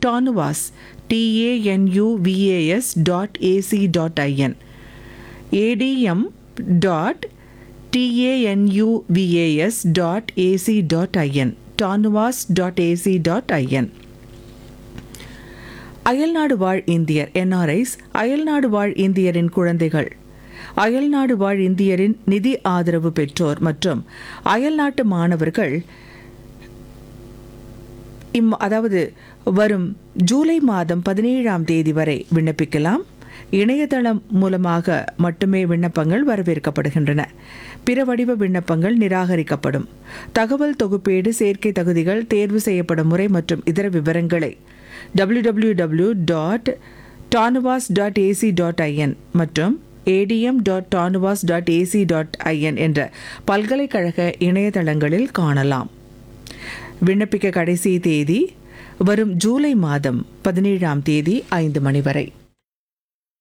TANUVAS TANUVAS dot A C dot IN ATM dot TANUVAS dot A C dot IN TANUVAS dot A C dot IN அயல்நாடு வாழ் இந்தியர் NRIs அயல்நாடு வாழ் இந்தியரின் குழந்தைகள் அயல்நாடு வாழ் இந்தியரின் நிதி ஆதரவு பெற்றோர் மற்றும் அயல்நாட்டு மாணவர்கள் இம் அதாவது வரும் ஜூலை மாதம் பதினேழாம் தேதி வரை விண்ணப்பிக்கலாம் இணையதளம் மூலமாக மட்டுமே விண்ணப்பங்கள் வரவேற்கப்படுகின்றன பிற வடிவ விண்ணப்பங்கள் நிராகரிக்கப்படும் தகவல் தொகுப்பேடு சேர்க்கை தகுதிகள் தேர்வு செய்யப்படும் முறை மற்றும் இதர விவரங்களை www.tanuvas.ac.in dot TANUVAS dot A C dot I N மற்றும் A D M dot TANUVAS dot A C dot I N என்ற பல்கலைக்கழக இணையதளங்களில் காணலாம் விண்ணப்பிக்க கடைசி தேதி வரும் ஜூலை மாதம் பதினேழாம் தேதி ஐந்து மணி வரை